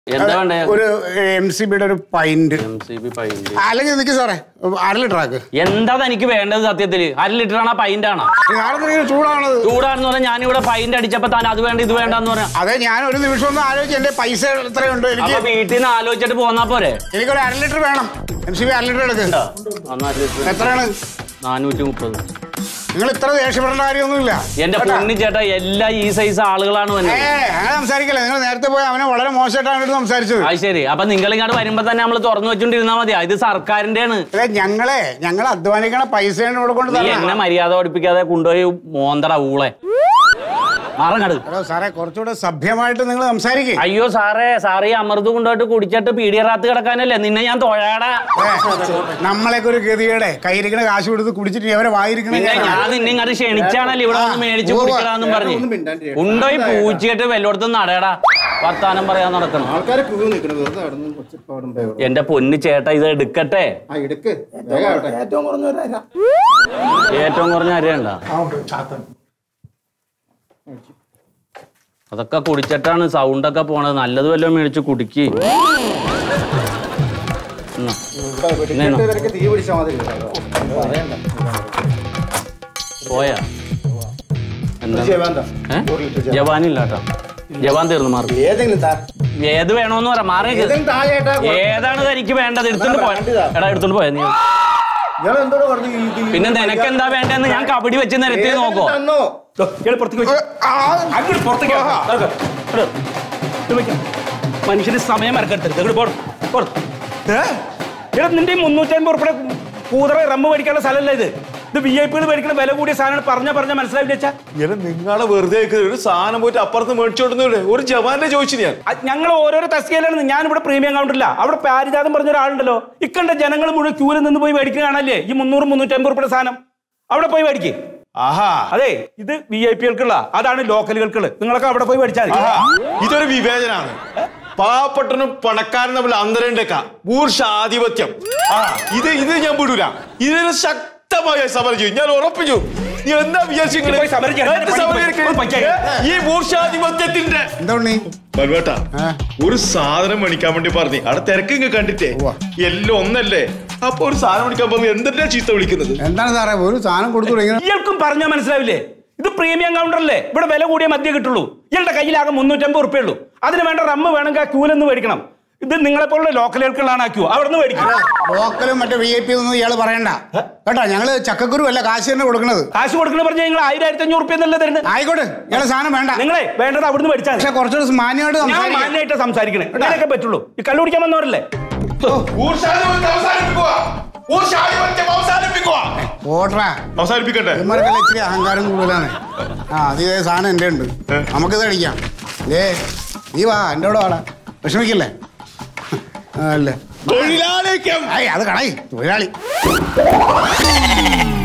എന്താ വേണ്ടേ ഒരു എം സി ബിയുടെ ഒരു pint M C B pint അല്ലെങ്കിൽ നിൽക്ക് സാറേ അര ലിറ്റർ ആക്ക് എന്താ തനിക്ക് വേണ്ടത് സത്യത്തില് അര ലിറ്റർ ആണോ പൈന്റ് ആണോ സാറെന്തെങ്കിലും ചൂടാണത് ചൂടാണെന്ന് പറഞ്ഞാൽ ഞാനിവിടെ പൈന്റ് അടിച്ചപ്പോ താൻ അത് വേണ്ട ഇത് വേണ്ടെന്ന് പറയാം അതെ ഞാൻ ഒരു നിമിഷം ഒന്ന് ആലോചിച്ച് എന്റെ പൈസ എത്രയുണ്ട് എനിക്ക് അപ്പൊ വീട്ടിൽ നിന്ന് ആലോചിച്ചിട്ട് പോന്നാ പോരെ എനിക്കൊരു അര ലിറ്റർ വേണം എം സി ബി അര ലിറ്റർ എടുക്ക് എത്രയാണ് നാനൂറ്റി മുപ്പത് നിങ്ങൾ ഇത്ര ദേഷ്യപ്പെടേണ്ട കാര്യമൊന്നുമില്ല എന്റെ പൊന്നി ചേട്ടാ എല്ലാ ഈ സൈസ് ആളുകളാണ് ഏ വന്നത് അങ്ങനെ സംസാരിക്കല്ലേ നിങ്ങൾ നേരത്തെ പോയി അവനെ വളരെ മോശമായിട്ടാണ് എന്നോട് സംസാരിച്ചത് അത് ശരി അപ്പൊ നിങ്ങൾ ഇങ്ങോട്ട് വരുമ്പോ തന്നെ നമ്മൾ തുറന്നു വെച്ചോണ്ടിരുന്നാ മതിയാ ഇത് സർക്കാരിന്റെയാണ് അതെ ഞങ്ങളെ ഞങ്ങൾ അധ്വാനിക്കണ പൈസയാണ് ഇവിടെ കൊണ്ട് നീ എന്നെ തരണം മര്യാദ പഠിപ്പിക്കാതെ കൊണ്ടുപോയി മോന്തട ഊളെ മാറങ്ങട് ഹലോ സാറേ കുറച്ചുകൂടെ സഭ്യമായിട്ട് നിങ്ങൾ സംസാരിക്കേ അയ്യോ സാറേ സാറേ ഈ അമൃത് കൊണ്ടുപോയിട്ട് കുടിച്ചിട്ട് പീഡിയറാത്ത് കിടക്കാനല്ലേ നിന്നെ ഞാൻ തൊഴാടാ നമ്മളെയൊക്കെ ഒരു ഗതികേടെ കയ്യിരിക്കണ കാശ് കൊടുത്ത് കുടിച്ചിട്ട് അവരെ വായിരിക്കണ പിന്നെ ഞാൻ നിന്നെ ഇങ്ങോട്ട് ക്ഷണിച്ചാണല്ലോ ഇവിടെ വന്ന് മേടിച്ച് ഉവ്വ. കുടിക്കടാന്നും പറഞ്ഞു ഒന്നും മിണ്ടാണ്ടിരിക്ക്. കൊണ്ടുപോയി പൂച്ചിട്ട് വല്ലോടത്തും നടയടാ വർത്താനം പറയാൻ നടക്കണം ആൾക്കാരെ ക്യൂ നിൽക്കണം വെറുതെ അവിടെ നിന്ന് ഒച്ചപ്പാടും ബഹളവും. എന്റെ പൊന്ന് ചേട്ടാ ഇത് എടുക്കട്ടെ ആ എടുക്ക് വേഗം ആവട്ടെ. ഏറ്റവും കുറഞ്ഞ ഒരു അര ഏറ്റവും കുറഞ്ഞ അരയുണ്ട അതൊക്കെ കുടിച്ചിട്ടാണ് സൗണ്ടൊക്കെ പോണത് നല്ലത് വല്ലതും മേടിച്ച് കുടിക്ക് എന്നാ. വെടിക്കെട്ട് ഇവർക്ക് തീ പിടിച്ചാൽ മതി പോയാ എന്താ ജവാന്താ. ഏ? ഒരു ലിറ്റർ ജവാൻ. ജവാനില്ല കേട്ടോ ജവാൻ തീർന്നു മാറി ഏതെങ്കിലും താ ഏത് വേണോന്ന് പറ മാറിയത് ഏതെങ്കിലും താഴേട്ടാ ഏതാണ് തനിക്ക് വേണ്ടത് എടുത്തോണ്ട് പോയ എടാ എടുത്തോണ്ട് പോയ നീ ഇയാൾ എന്തോട് പറഞ്ഞു ഈ ഇത് പിന്നെ നിനക്ക് എന്താ വേണ്ടെന്ന് ഞാൻ കബഡി വെച്ച് നിരത്തി ഏതെങ്കിലും നോക്കോ തന്നോ പുറത്തേക്ക് വെക്ക്. അങ്ങോട്ട് പുറത്തേക്ക് വെക്ക്. അതൊക്കെ. ഇവിടെ. ഇത് വെക്ക്. മനുഷ്യന് സമയം മറക്കരുത് ഇങ്ങോട്ട് പോടും പോടും ഇവിടെ നിന്റെ ഈ മുന്നൂറ്റമ്പത് ഉറുപ്പിടെ കൂതറ റമ്മ് മേടിക്കാനുള്ള സ്ഥലമല്ല ഇത് ഇത് വി ഐ പികൾ മേടിക്കുന്ന വില കൂടിയ സാധനം പറഞ്ഞ പറഞ്ഞ മനസ്സിലാവില്ല വെച്ചാ ഇങ്ങനെ നിങ്ങളെ വെറുതെ ആക്കരുത്. ഒരു സാധനം പോയിട്ട് അപ്പുറത്ത് മേടിച്ചോടുന്നില്ലേ ഒരു ജവാന്റെ ചോദിച്ചു ഞാൻ ഞങ്ങൾ ഓരോരോ തസ്കയിലാണ് ഞാനിവിടെ പ്രീമിയം കൗണ്ടറില്ല അവിടെ പാരിജാതം പറഞ്ഞ ഒരാളുണ്ടല്ലോ ഇക്കണ്ട ജനങ്ങൾ മുഴുവൻ ക്യൂവിൽ നിന്ന് പോയി മേടിക്കുന്ന കാണല്ലേ ഈ മുന്നൂറ് മുന്നൂറ്റമ്പത് ഉറുപ്പിടെ സാധനം അവിടെ പോയി മേടിക്കേ ആഹാ അതെ ഇത് വി ഐ പികൾക്കുള്ള അതാണ് ലോക്കലുകൾക്കുള്ള നിങ്ങളൊക്കെ അവിടെ പോയി മേടിച്ചാൽ മതി. ആഹാ. ഇതൊരു വിവേചനാണ് പാവപ്പെട്ടനും പണക്കാരനും തമ്മിൽ അന്തരണ്ടേക്ക ഊർഷാധിപത്യം ആ ഇത് ഇത് ഞാൻ വിടൂല ഇതിന് ശക്തമായ സമരം ചെയ്യും ഞാൻ ഉറപ്പിച്ചു നീ എന്താ വിചാരിച്ചു പോയി സമരം ചെയ്യാൻ. എന്ത് സമരം ചെയ്യും? പോയി പയ്യെ. ഈ ഊർഷാധിപത്യത്തിന്റെ എന്താ ഉണ്ണി ബൽവേട്ടാ ആ. ഒരു സാധനം മേടിക്കാൻ വേണ്ടി പറഞ്ഞു അവിടെ തിരക്കിങ്ങ് കണ്ടിട്ടേ ഉവ്വ. എല്ലാം ഒന്നല്ലേ അപ്പൊ ഒരു സാധനം മേടിക്കാൻ പറഞ്ഞു എന്തിനാ ചീത്ത വിളിക്കുന്നത് എന്താണ് സാറേ ഒരു സാധനം കൊടുത്തു ഇങ്ങനെ ഇയാൾക്കും പറഞ്ഞാൽ മനസ്സിലാവില്ലേ ഇത് പ്രീമിയം കൗണ്ടറല്ലേ ഇവിടെ വില കൂടിയ മദ്യം കിട്ടുള്ളൂ ഇയാളുടെ കയ്യിലാകെ മുന്നൂറ്റമ്പത് ഉറുപ്പേ ഉള്ളൂ അതിന് വേണ്ട റമ്മ് വേണമെങ്കിൽ ആ ക്യൂവിൽ നിന്ന് മേടിക്കണം ഇത് നിങ്ങളെ പോലുള്ള ലോക്കലുകൾക്കുള്ളതാണ് ആ ക്യൂ അവിടെ നിന്ന് മേടിക്കണം ലോക്കലും മറ്റേ വി ഐ പി ഒന്നും ഇയാൾ പറയണ്ട കേട്ടോ ഞങ്ങള് ചക്കക്കുരു അല്ല കാശ് തന്നെ കൊടുക്കണത് കാശ് കൊടുക്കണ പറഞ്ഞാൽ നിങ്ങൾ ആയിരം ആയിരത്തി അഞ്ഞൂറ് ഉറുപ്പ്യ എന്നല്ലേ തരുന്നത് ആയിക്കോട്ടെ ഇയാളെ സാധനം വേണ്ട നിങ്ങളെ വേണ്ടത് അവിടുന്ന് മേടിച്ചാൽ മതി. പക്ഷെ കുറച്ചുകൂടെ മാന്യമായിട്ട് ഞാൻ സംസാരിക്കാം മാന്യമായിട്ട് സംസാരിക്കണേ ഇങ്ങനെയൊക്കെ പറ്റുള്ളൂ ഈ കള്ളു കുടിക്കാൻ വന്നവരല്ലേ ഊർഷാധിപത്യം അവസാനിപ്പിക്കുക ഊർഷാധിപത്യം അവസാനിപ്പിക്കുക ഓട്ടറാ അവസാനിപ്പിക്കട്ടെ ഇവന്മാർക്കെല്ലാം ഇച്ചിരി അഹങ്കാരം കൂടുതലാണ് ആ അത് ഇതേ സാധനം എൻ്റെ ഉണ്ട് നമുക്കിത് അടിക്കാം ഏ നീ വാ എൻ്റെ കൂടെ വാടാ വിഷമിക്കില്ലേ ആ, അല്ലേ തൊഴിലാളിക്കം ഏയ് അത് കളയി തൊഴിലാളി